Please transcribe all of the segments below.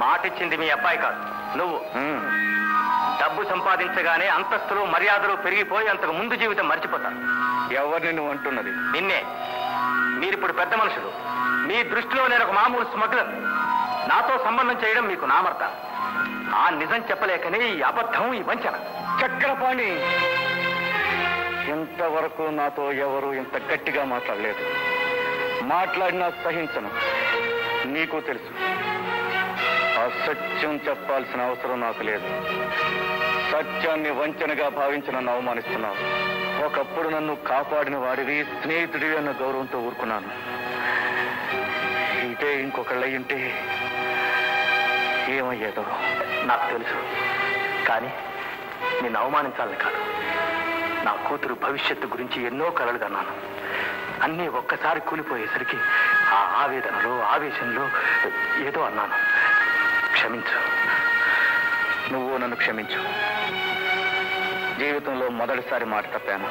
మాటిచ్చింది మీ అబ్బాయి కాదు నువ్వు డబ్బు సంపాదించగానే అంతస్తులు మర్యాదలు పెరిగిపోయి అంతకు ముందు జీవితం మర్చిపోతారు ఎవరిని నువ్వు అంటున్నది నిన్నే మీరిప్పుడు పెద్ద మనుషులు మీ దృష్టిలో నేను ఒక మామూలు స్మగ్లర్ నాతో సంబంధం చేయడం మీకు నామర్త ఆ నిజం చెప్పలేకనే ఈ అబద్ధం ఈ వంచన చక్రపాణి ఇంతవరకు నాతో ఎవరు ఇంత గట్టిగా మాట్లాడలేదు మాట్లాడినా సహించను నీకు తెలుసు అసత్యం చెప్పాల్సిన అవసరం నాకు లేదు సత్యాన్ని వంచనగా భావించి నన్ను అవమానిస్తున్నావు ఒకప్పుడు నన్ను కాపాడిన వాడివి స్నేహితుడివి అన్న గౌరవంతో ఊరుకున్నాను ఇదే ఇంకొకళ్ళయ్యుంటే ఏమయ్యేదో నాకు తెలుసు కానీ నిన్ను అవమానించాలని కాదు నా కూతురు భవిష్యత్తు గురించి ఎన్నో కలలు కన్నాను అన్నీ ఒక్కసారి కూలిపోయేసరికి ఆ ఆవేదనలో ఆవేశంలో ఏదో అన్నాను క్షమించు నువ్వు నన్ను క్షమించు జీవితంలో మొదటిసారి మాట తప్పాను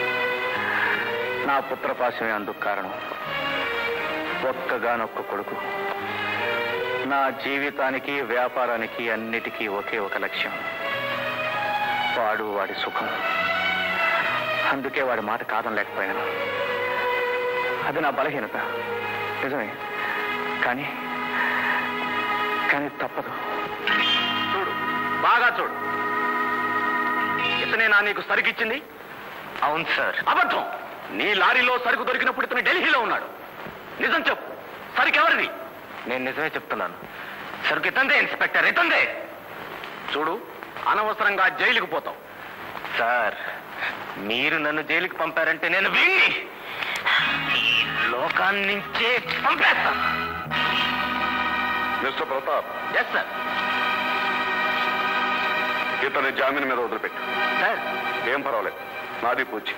నా పుత్రపాశమే అందుకు కారణం ఒక్కగానొక్క కొడుకు నా జీవితానికి వ్యాపారానికి అన్నిటికీ ఒకే ఒక లక్ష్యం వాడు వాడి సుఖం అందుకే వాడి మాట కాదనలేకపోయాను అది నా బలహీనత నిజమే కానీ కానీ తప్పదు చూడు బాగా చూడు ఇతనే నా నీకు సరుకిచ్చింది అవును సార్ అబద్ధం నీ లారీలో సరుకు దొరికినప్పుడు ఇతను ఢిల్లీలో ఉన్నాడు నిజం చెప్పు సరుకు ఎవరిది నేను నిజమే చెప్తున్నాను సరుకు ఇతందే ఇన్స్పెక్టర్ ఇతందే చూడు అనవసరంగా జైలుకు పోతావు సార్ మీరు నన్ను జైలుకి పంపారంటే నేను వీణ్ణి ఈ లోకాన్ని నుంచే పంపేస్తాను మిస్టర్ ప్రతాప్ ఎస్ సార్ ఇతని జామీన్ మీద వదిలిపెట్టు సార్ ఏం పర్వాలేదు నాది పూచి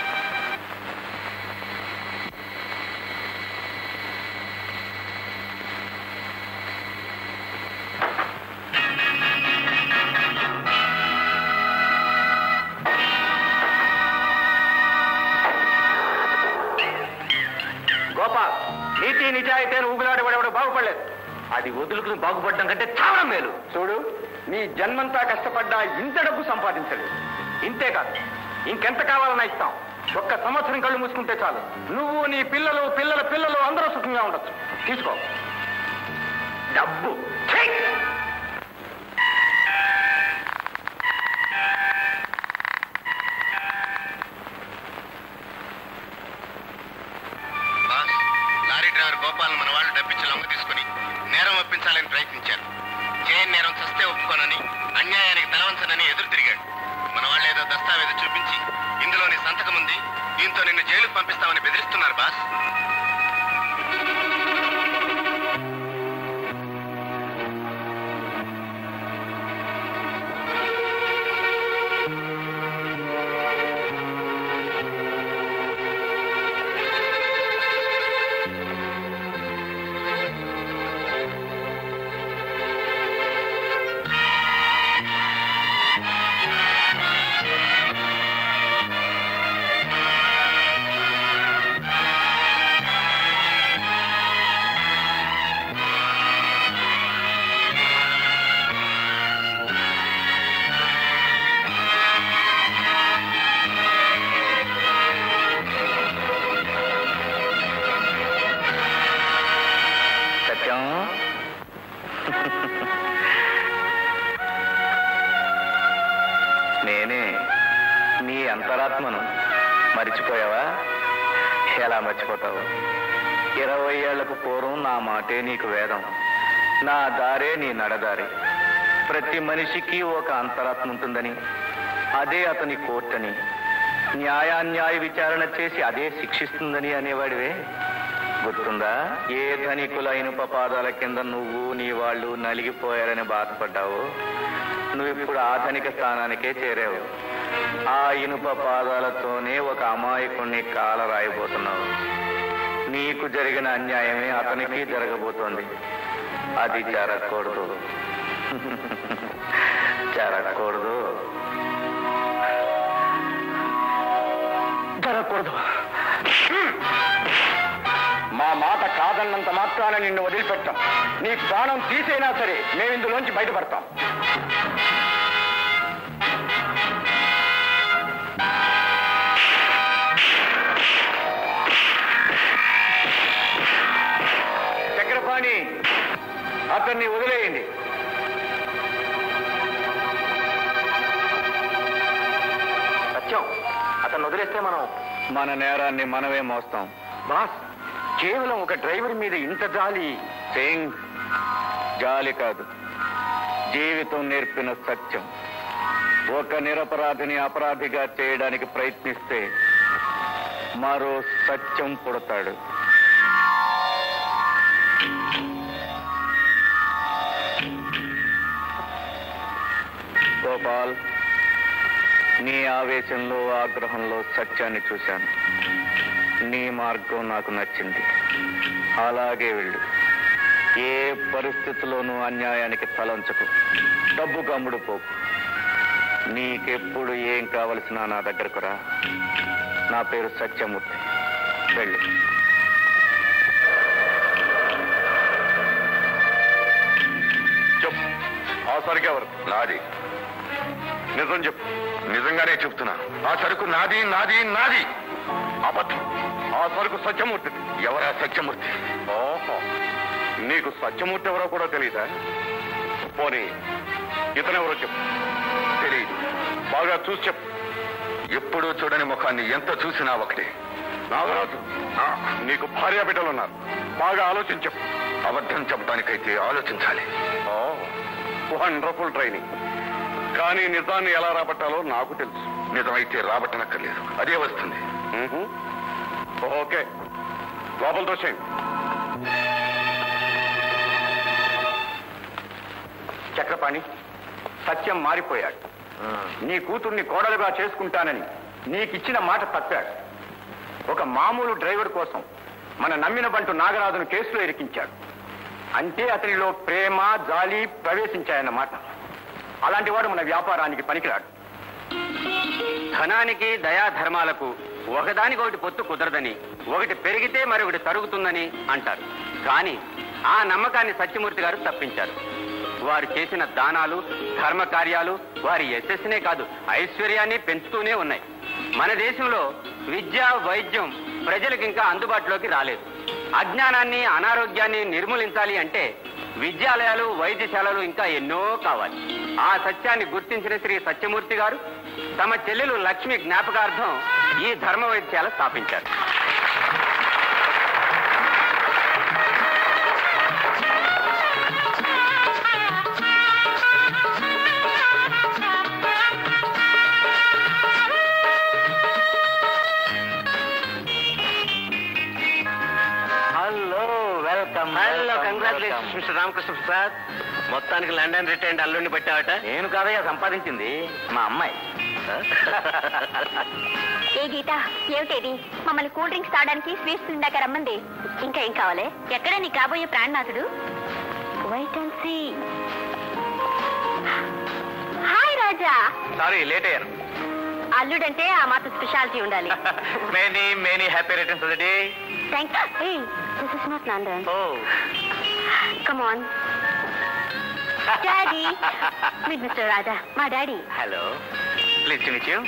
గోపాల్ నీతి నిజాయితీ అని ఊపిలాడి పడేవాడు బాగుపడలేదు అది వదులుకుని బాగుపడడం కంటే చాలా మేలు చూడు నీ జన్మంతా కష్టపడ్డా ఇంత డబ్బు సంపాదించలేదు ఇంతే కాదు ఇంకెంత కావాలన్నా ఇస్తాం ఒక్క సంవత్సరం కళ్ళు మూసుకుంటే చాలు నువ్వు నీ పిల్లలు పిల్లల పిల్లలు అందరూ సుఖంగా ఉండొచ్చు తీసుకో డబ్బు ఛీ! బాస్ లారీ డ్రైవర్ గోపాల్ మన వాళ్ళు డబ్బిచ్చి లొంగ తీసుకుని నేరం ఒప్పించాలని ప్రయత్నించారు చేయని నేరం చస్తే ఒప్పుకోనని అన్యాయానికి తలవంచనని ఎదురు తిరిగాడు మన వాళ్ళు ఏదో దస్తావేజు చూపించి ఇందులో నీ సంతకం ఉంది దీంతో నిన్ను జైలుకు పంపిస్తామని బెదిరిస్తున్నారు బాస్ సత్యం నేనే నీ అంతరాత్మను మరిచిపోయావా ఎలా మర్చిపోతావు ఇరవై ఏళ్లకు పూర్వం నా మాటే నీకు వేదం నా దారే నీ నడదారి ప్రతి మనిషికి ఒక అంతరాత్మ ఉంటుందని అదే అతని కోర్టని న్యాయాన్యాయ విచారణ చేసి అదే శిక్షిస్తుందని అనేవాడివే గుర్తుందా ఏ ధనికుల ఇనుప పాదాల కింద నువ్వు నీ వాళ్ళు నలిగిపోయారని బాధపడ్డావు నువ్వు ఇప్పుడు ఆధునిక స్థానానికే చేరావు ఆ ఇనుప పాదాలతోనే ఒక అమాయకుణ్ణి కాల రాయబోతున్నావు నీకు జరిగిన అన్యాయమే అతనికి జరగబోతోంది అది జరగకూడదు జరగకూడదు జరగకూడదు మా మాట మాట కాదన్నంత మాత్రాన నిన్ను వదిలిపెట్టాం నీ ప్రాణం తీసైనా సరే మేము ఇందులోంచి బయటపడతాం చక్రపాణి అతన్ని వదిలేయండి సత్యం అతను వదిలేస్తే మనం మన నేరాన్ని మనమే మోస్తాం బాస్ కేవలం ఒక డ్రైవర్ మీద ఇంత జాలి సింగ్ జాలి కాదు జీవితం నేర్పిన సత్యం ఒక నిరపరాధిని అపరాధిగా చేయడానికి ప్రయత్నిస్తే మరో సత్యం పుడతాడు గోపాల్ నీ ఆవేశంలో ఆగ్రహంలో సత్యాన్ని చూశాను నీ మార్గం నాకు నచ్చింది అలాగే వెళ్ళు ఏ పరిస్థితిలోనూ అన్యాయానికి తలంచకు డబ్బు కమ్ముడు పోకు నీకెప్పుడు ఏం కావలసినా నా దగ్గరకు రా నా పేరు సత్యమూర్తి వెళ్ళి చెప్పు ఆ సరుకు ఎవరు నాది నిజం చెప్పు నిజంగానే చెప్తున్నా ఆ సరుకు నాది నాది నాది అబద్ధం ఆ సరుకు సత్యమూర్తి ఎవరా సత్యమూర్తి ఓహో నీకు సత్యమూర్తి ఎవరో కూడా తెలియదా పోనీ ఇతనెవరో చెప్పు తెలియదు బాగా చూసి చెప్పు ఎప్పుడూ చూడని ముఖాన్ని ఎంత చూసినా ఒకటే నాగరాజు ఆ, నీకు భార్య బిడ్డలున్నారు బాగా ఆలోచించు చెప్పు అబద్ధం చెప్పడానికైతే ఆలోచించాలి వండర్ఫుల్ ట్రైనింగ్ కానీ నిజాన్ని ఎలా రాబట్టాలో నాకు తెలుసు నిజమైతే రాబట్టనక్కర్లేదు అదే వస్తుంది మ్మ్హ్మ్. ఓకే లోపల దోషం చక్రపాణి సత్యం మారిపోయాడు నీ కూతుర్ని కోడలుగా చేసుకుంటానని నీకిచ్చిన మాట తప్పాడు ఒక మామూలు డ్రైవర్ కోసం మన నమ్మిన బంటు నాగరాజును కేసులో ఇరికించాడు అంటే అతనిలో ప్రేమ జాలి ప్రవేశించాయన్నమాట అలాంటి వాడు మన వ్యాపారానికి పనికిరాడు ధనానికి దయా ధర్మాలకు ఒకదానికొకటి పొత్తు కుదరదని ఒకటి పెరిగితే మరొకటి తరుగుతుందని అంటారు కానీ ఆ నమ్మకాన్ని సత్యమూర్తి గారు తప్పించారు వారు చేసిన దానాలు ధర్మ కార్యాలు వారి యశస్సునే కాదు ఐశ్వర్యాన్ని పెంచుతూనే ఉన్నాయి మన దేశంలో విద్య వైద్యం ప్రజలకు ఇంకా అందుబాటులోకి రాలేదు అజ్ఞానాన్ని అనారోగ్యాన్ని నిర్మూలించాలి అంటే విద్యాలయాలు వైద్యశాలలు ఇంకా ఎన్నో కావాలి ఆ సత్యాన్ని గుర్తించిన శ్రీ సత్యమూర్తి గారు తమ చెల్లెలు లక్ష్మి జ్ఞాపకార్థం ఈ ధర్మ వైద్యాల స్థాపించారు hello welcome hello congratulations mister Ramakrishna Prasad మొత్తానికి లండన్ రిటైర్డ్ అల్లుడిని పెట్టావట నేను కాదయ్యా సంపాదించింది మా అమ్మాయి ఏ గీత ఏమిటేది మమ్మల్ని కూల్ డ్రింక్స్ తాగడానికి స్వీట్స్ తిందాక రమ్మంది ఇంకా ఏం కావాలి ఎక్కడ నీ కాబోయే ప్రాణనాథుడు wait and see hi Raja sorry late అయ్యాను అల్లుడంటే ఆ మాత్రం స్పెషాలిటీ ఉండాలి many many happy returns of the day thank this is not London oh come on daddy meet mister Raja మా daddy hello pleased to meet you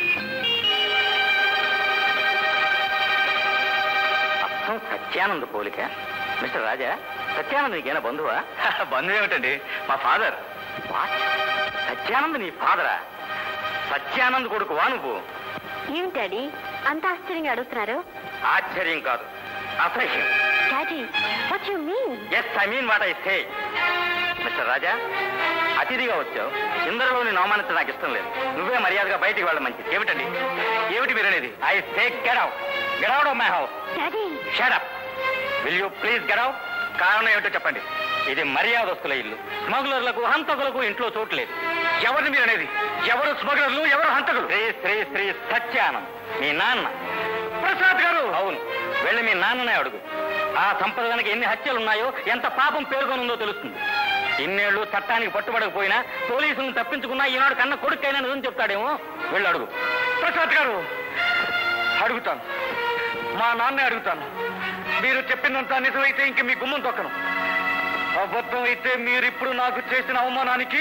అర్థం సత్యానంద్ పోలిక mister రాజా సత్యానంద్ నీకేనా బంధువా బంధువు ఏమిటండి మా ఫాదర్ వాట్ సత్యానంద్ నీ ఫాదరా సత్యానంద్ కొడుకువా నువ్వు ఏమిటి డాడీ అంత ఆశ్చర్యంగా అడుగుతున్నారు ఆశ్చర్యం కాదు అసహ్యం daddy what you mean yes I mean what I say mister Raja అతిథిగా వచ్చావు ఇందరిలోని అవమానించడం నాకు ఇష్టం లేదు నువ్వే మర్యాదగా బయటికి వెళ్ళడం మంచిది ఏమిటండి ఏమిటి మీరు అనేది I say get out get out of my house daddy shut up will you please get out కారణం ఏమిటో చెప్పండి ఇది మర్యాదస్తుల ఇల్లు స్మగ్లర్లకు హంతకులకు ఇంట్లో చోట్లేదు ఎవరిని మీరు అనేది ఎవరు స్మగ్లర్లు ఎవరు హంతకులు శ్రీ శ్రీ శ్రీ సత్యానంద్ మీ నాన్న ప్రసాద్ గారు అవును వెళ్ళి మీ నాన్ననే అడుగు ఆ సంపద వెనక ఎన్ని హత్యలు ఉన్నాయో ఎంత పాపం పేర్కొనుందో తెలుస్తుంది ఇన్నేళ్లు చట్టానికి పట్టుబడకపోయినా పోలీసులను తప్పించుకున్నా ఈనాడు కన్న కొడుకైనా నిజం చెప్తాడేమో వెళ్ళి అడుగు ప్రసాద్ గారు అడుగుతాను మా నాన్నే అడుగుతాను మీరు చెప్పినంత నిజమైతే ఇంక మీ గుమ్మం తొక్కను అబద్ధం అయితే మీరు ఇప్పుడు నాకు చేసిన అవమానానికి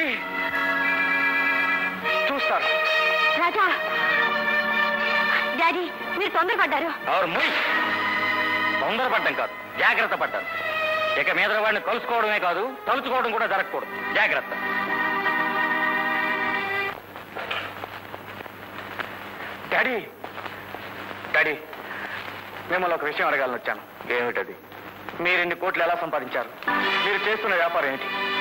చూస్తారు రాజా డాడీ మీరు తొందరపడ్డారు ఎవరు ముయ్ తొందరపడ్డం కాదు జాగ్రత్త పడ్డాను ఇక మీద వాడిని కలుసుకోవడమే కాదు తలుచుకోవడం కూడా జరగకూడదు జాగ్రత్త డాడీ డాడీ మిమ్మల్ని ఒక విషయం అడగాలని వచ్చాను ఏమిటది మీరు ఇన్ని కోట్లు ఎలా సంపాదించారు మీరు చేస్తున్న వ్యాపారం ఏంటి